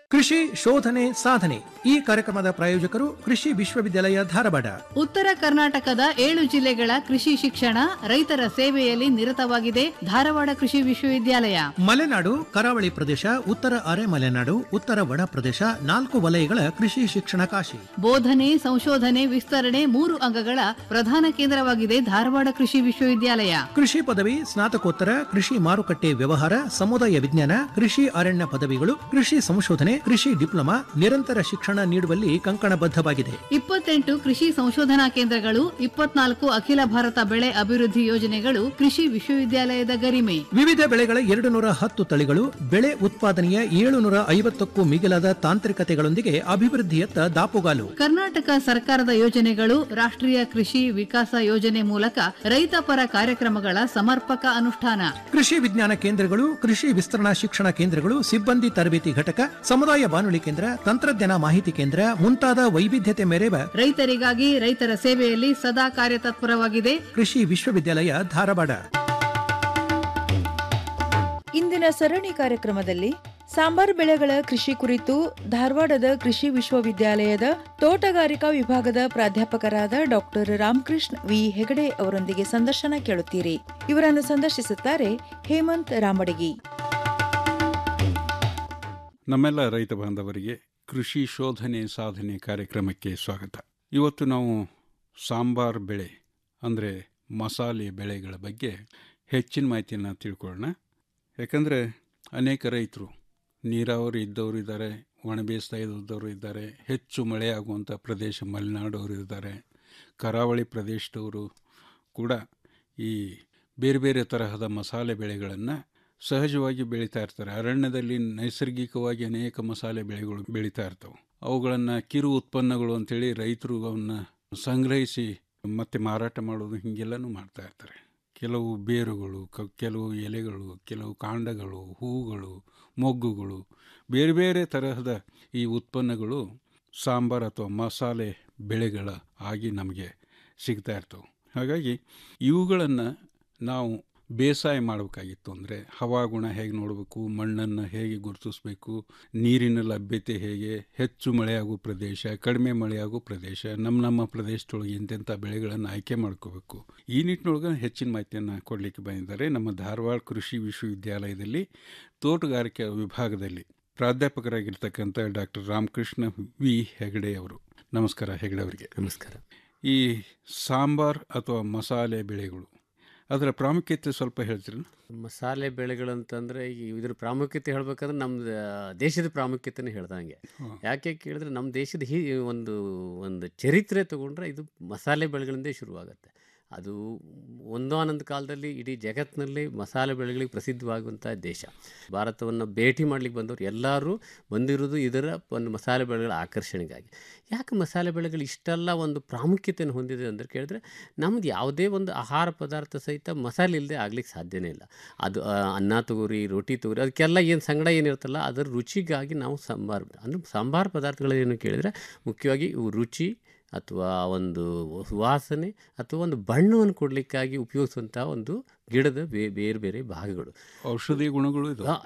ಕೃಷಿ ಶೋಧನೆ ಸಾಧನೆ ಈ ಕಾರ್ಯಕ್ರಮದ ಪ್ರಾಯೋಜಕರು ಕೃಷಿ ವಿಶ್ವವಿದ್ಯಾಲಯ ಧಾರವಾಡ ಉತ್ತರ ಕರ್ನಾಟಕದ ಏಳು ಜಿಲ್ಲೆಗಳ ಕೃಷಿ ಶಿಕ್ಷಣ ರೈತರ ಸೇವೆಯಲ್ಲಿ ನಿರತವಾಗಿದೆ ಧಾರವಾಡ ಕೃಷಿ ವಿಶ್ವವಿದ್ಯಾಲಯ ಮಲೆನಾಡು ಕರಾವಳಿ ಪ್ರದೇಶ ಉತ್ತರ ಅರೆ ಮಲೆನಾಡು ಉತ್ತರ ಒಣ ಪ್ರದೇಶ ನಾಲ್ಕು ವಲಯಗಳ ಕೃಷಿ ಶಿಕ್ಷಣ ಕಾಶಿ ಬೋಧನೆ ಸಂಶೋಧನೆ ವಿಸ್ತರಣೆ ಮೂರು ಅಂಗಗಳ ಪ್ರಧಾನ ಕೇಂದ್ರವಾಗಿದೆ ಧಾರವಾಡ ಕೃಷಿ ವಿಶ್ವವಿದ್ಯಾಲಯ ಕೃಷಿ ಪದವಿ ಸ್ನಾತಕೋತ್ತರ ಕೃಷಿ ಮಾರುಕಟ್ಟೆ ವ್ಯವಹಾರ ಸಮುದಾಯ ವಿಜ್ಞಾನ ಕೃಷಿ ಅರಣ್ಯ ಪದವಿಗಳು ಕೃಷಿ ಸಂಶೋಧನೆ ಕೃಷಿ ಡಿಪ್ಲೊಮಾ ನಿರಂತರ ಶಿಕ್ಷಣ ನೀಡುವಲ್ಲಿ ಕಂಕಣಬದ್ಧವಾಗಿದೆ ಇಪ್ಪತ್ತೆಂಟು ಕೃಷಿ ಸಂಶೋಧನಾ ಕೇಂದ್ರಗಳು ಇಪ್ಪತ್ನಾಲ್ಕು ಅಖಿಲ ಭಾರತ ಬೆಳೆ ಅಭಿವೃದ್ಧಿ ಯೋಜನೆಗಳು ಕೃಷಿ ವಿಶ್ವವಿದ್ಯಾಲಯದ ಗರಿಮೆ ವಿವಿಧ ಬೆಳೆಗಳ ಎರಡು ನೂರ ಹತ್ತು ತಳಿಗಳು ಬೆಳೆ ಉತ್ಪಾದನೆಯ ಏಳುನೂರ ಐವತ್ತಕ್ಕೂ ಮಿಗಿಲಾದ ತಾಂತ್ರಿಕತೆಗಳೊಂದಿಗೆ ಅಭಿವೃದ್ಧಿಯತ್ತ ದಾಪುಗಾಲು ಕರ್ನಾಟಕ ಸರ್ಕಾರದ ಯೋಜನೆಗಳು ರಾಷ್ಟ್ರೀಯ ಕೃಷಿ ವಿಕಾಸ ಯೋಜನೆ ಮೂಲಕ ರೈತಪರ ಕಾರ್ಯಕ್ರಮಗಳ ಸಮರ್ಪಕ ಅನುಷ್ಠಾನ ಕೃಷಿ ವಿಜ್ಞಾನ ಕೇಂದ್ರಗಳು ಕೃಷಿ ವಿಸ್ತರಣಾ ಶಿಕ್ಷಣ ಕೇಂದ್ರಗಳು ಸಿಬ್ಬಂದಿ ತರಬೇತಿ ಘಟಕ ಸಮುದಾಯ ಬಾನುಲಿ ಕೇಂದ್ರ ತಂತ್ರಜ್ಞಾನ ಮಾಹಿತಿ ಕೇಂದ್ರ ಮುಂತಾದ ವೈವಿಧ್ಯತೆ ಮೆರೆವ ರೈತರಿಗಾಗಿ ರೈತರ ಸೇವೆಯಲ್ಲಿ ಸದಾ ಕಾರ್ಯತತ್ಪರವಾಗಿದೆ ಕೃಷಿ ವಿಶ್ವವಿದ್ಯಾಲಯ ಧಾರವಾಡ ಇಂದಿನ ಸರಣಿ ಕಾರ್ಯಕ್ರಮದಲ್ಲಿ ಸಾಂಬಾರ್ ಬೆಳೆಗಳ ಕೃಷಿ ಕುರಿತು ಧಾರವಾಡದ ಕೃಷಿ ವಿಶ್ವವಿದ್ಯಾಲಯದ ತೋಟಗಾರಿಕಾ ವಿಭಾಗದ ಪ್ರಾಧ್ಯಾಪಕರಾದ ಡಾಕ್ಟರ್ ರಾಮಕೃಷ್ಣ ವಿ ಹೆಗಡೆ ಅವರೊಂದಿಗೆ ಸಂದರ್ಶನ ಕೇಳುತ್ತೀರಿ ಇವರನ್ನು ಸಂದರ್ಶಿಸುತ್ತಾರೆ ಹೇಮಂತ್ ರಾಮಡಗಿ ನಮ್ಮೆಲ್ಲ ರೈತ ಬಾಂಧವರಿಗೆ ಕೃಷಿ ಶೋಧನೆ ಸಾಧನೆ ಕಾರ್ಯಕ್ರಮಕ್ಕೆ ಸ್ವಾಗತ ಇವತ್ತು ನಾವು ಸಾಂಬಾರ್ ಬೆಳೆ ಅಂದರೆ ಮಸಾಲೆ ಬೆಳೆಗಳ ಬಗ್ಗೆ ಹೆಚ್ಚಿನ ಮಾಹಿತಿಯನ್ನು ತಿಳ್ಕೊಳ್ಳೋಣ ಯಾಕಂದರೆ ಅನೇಕ ರೈತರು ನೀರಾವರಿ ಇದ್ದವರು ಇದ್ದಾರೆ ಒಣ ಬೇಸಾಯ ಇದ್ದವರು ಇದ್ದಾರೆ ಹೆಚ್ಚು ಮಳೆ ಆಗುವಂಥ ಪ್ರದೇಶ ಮಲೆನಾಡವರು ಇದ್ದಾರೆ ಕರಾವಳಿ ಪ್ರದೇಶದವರು ಕೂಡ ಈ ಬೇರೆ ಬೇರೆ ತರಹದ ಮಸಾಲೆ ಬೆಳೆಗಳನ್ನು ಸಹಜವಾಗಿ ಬೆಳೀತಾ ಇರ್ತಾರೆ ಅರಣ್ಯದಲ್ಲಿ ನೈಸರ್ಗಿಕವಾಗಿ ಅನೇಕ ಮಸಾಲೆ ಬೆಳೆಗಳು ಬೆಳೀತಾ ಇರ್ತವೆ ಅವುಗಳನ್ನು ಕಿರು ಉತ್ಪನ್ನಗಳು ಅಂತೇಳಿ ರೈತರು ಅವನ್ನ ಸಂಗ್ರಹಿಸಿ ಮತ್ತೆ ಮಾರಾಟ ಮಾಡೋದು ಹೀಗೆಲ್ಲನೂ ಮಾಡ್ತಾ ಇರ್ತಾರೆ ಕೆಲವು ಬೇರುಗಳು ಕ ಕೆಲವು ಎಲೆಗಳು ಕೆಲವು ಕಾಂಡಗಳು ಹೂಗಳು ಮೊಗ್ಗುಗಳು ಬೇರೆ ಬೇರೆ ತರಹದ ಈ ಉತ್ಪನ್ನಗಳು ಸಾಂಬಾರು ಅಥವಾ ಮಸಾಲೆ ಬೆಳೆಗಳ ಆಗಿ ನಮಗೆ ಸಿಗ್ತಾ ಇರ್ತವೆ ಹಾಗಾಗಿ ಇವುಗಳನ್ನು ನಾವು ಬೇಸಾಯ ಮಾಡಬೇಕಾಗಿತ್ತು ಅಂದರೆ ಹವಾಗುಣ ಹೇಗೆ ನೋಡಬೇಕು ಮಣ್ಣನ್ನು ಹೇಗೆ ಗುರುತಿಸಬೇಕು ನೀರಿನ ಲಭ್ಯತೆ ಹೇಗೆ ಹೆಚ್ಚು ಮಳೆಯಾಗೋ ಪ್ರದೇಶ ಕಡಿಮೆ ಮಳೆಯಾಗೋ ಪ್ರದೇಶ ನಮ್ಮ ನಮ್ಮ ಪ್ರದೇಶದೊಳಗೆ ಎಂತೆಂಥ ಬೆಳೆಗಳನ್ನು ಆಯ್ಕೆ ಮಾಡ್ಕೋಬೇಕು ಈ ನಿಟ್ಟಿನೊಳಗೆ ಹೆಚ್ಚಿನ ಮಾಹಿತಿಯನ್ನು ಕೊಡಲಿಕ್ಕೆ ಬಂದಿದ್ದಾರೆ ನಮ್ಮ ಧಾರವಾಡ ಕೃಷಿ ವಿಶ್ವವಿದ್ಯಾಲಯದಲ್ಲಿ ತೋಟಗಾರಿಕೆ ವಿಭಾಗದಲ್ಲಿ ಪ್ರಾಧ್ಯಾಪಕರಾಗಿರ್ತಕ್ಕಂಥ ಡಾಕ್ಟರ್ ರಾಮಕೃಷ್ಣ ವಿ ಹೆಗಡೆ ಅವರು ನಮಸ್ಕಾರ ಹೆಗಡೆ ಅವರಿಗೆ ನಮಸ್ಕಾರ ಈ ಸಾಂಬಾರ್ ಅಥವಾ ಮಸಾಲೆ ಬೆಳೆಗಳು ಅದರ ಪ್ರಾಮುಖ್ಯತೆ ಸ್ವಲ್ಪ ಹೇಳ್ತೀರಾ ಮಸಾಲೆ ಬೆಳೆಗಳಂತಂದರೆ ಈಗ ಇದ್ರ ಪ್ರಾಮುಖ್ಯತೆ ಹೇಳ್ಬೇಕಂದ್ರೆ ನಮ್ಮ ದೇಶದ ಪ್ರಾಮುಖ್ಯತೆನೇ ಹೇಳ್ದಂಗೆ ಯಾಕೆ ಕೇಳಿದ್ರೆ ನಮ್ಮ ದೇಶದ ಹಿ ಒಂದು ಒಂದು ಚರಿತ್ರೆ ತಗೊಂಡ್ರೆ ಇದು ಮಸಾಲೆ ಬೆಳೆಗಳಿಂದೇ ಶುರುವಾಗುತ್ತೆ ಅದು ಒಂದಾನೊಂದು ಕಾಲದಲ್ಲಿ ಇಡೀ ಜಗತ್ತಿನಲ್ಲಿ ಮಸಾಲೆ ಬೆಳೆಗಳಿಗೆ ಪ್ರಸಿದ್ಧವಾಗುವಂಥ ದೇಶ ಭಾರತವನ್ನು ಭೇಟಿ ಮಾಡ್ಲಿಕ್ಕೆ ಬಂದವರು ಎಲ್ಲರೂ ಬಂದಿರೋದು ಇದರ ಒಂದು ಮಸಾಲೆ ಬೆಳೆಗಳ ಆಕರ್ಷಣೆಗಾಗಿ ಯಾಕೆ ಮಸಾಲೆ ಬೆಳೆಗಳು ಇಷ್ಟೆಲ್ಲ ಒಂದು ಪ್ರಾಮುಖ್ಯತೆಯನ್ನು ಹೊಂದಿದೆ ಅಂದರೆ ಕೇಳಿದ್ರೆ ನಮ್ದು ಯಾವುದೇ ಒಂದು ಆಹಾರ ಪದಾರ್ಥ ಸಹಿತ ಮಸಾಲೆ ಇಲ್ಲದೆ ಆಗ್ಲಿಕ್ಕೆ ಸಾಧ್ಯನೇ ಇಲ್ಲ ಅದು ಆ, ಅನ್ನ ತಗೋರಿ ರೋಟಿ ತಗೋರಿ ಅದಕ್ಕೆಲ್ಲ ಏನು ಸಂಗಡ ಏನಿರುತ್ತಲ್ಲ ಅದರ ರುಚಿಗಾಗಿ ನಾವು ಸಾಂಬಾರು ಅಂದರೆ ಸಾಂಬಾರು ಪದಾರ್ಥಗಳೇನು ಕೇಳಿದರೆ ಮುಖ್ಯವಾಗಿ ಇವು ರುಚಿ ಅಥವಾ ಒಂದು ವಾಸನೆ ಅಥವಾ ಒಂದು ಬಣ್ಣವನ್ನು ಕೊಡಲಿಕ್ಕಾಗಿ ಉಪಯೋಗಿಸುವಂಥ ಒಂದು ಗಿಡದ ಬೇ ಬೇರೆ ಬೇರೆ ಭಾಗಗಳು ಔಷಧಿ ಗುಣಗಳು ಇದು ಆ,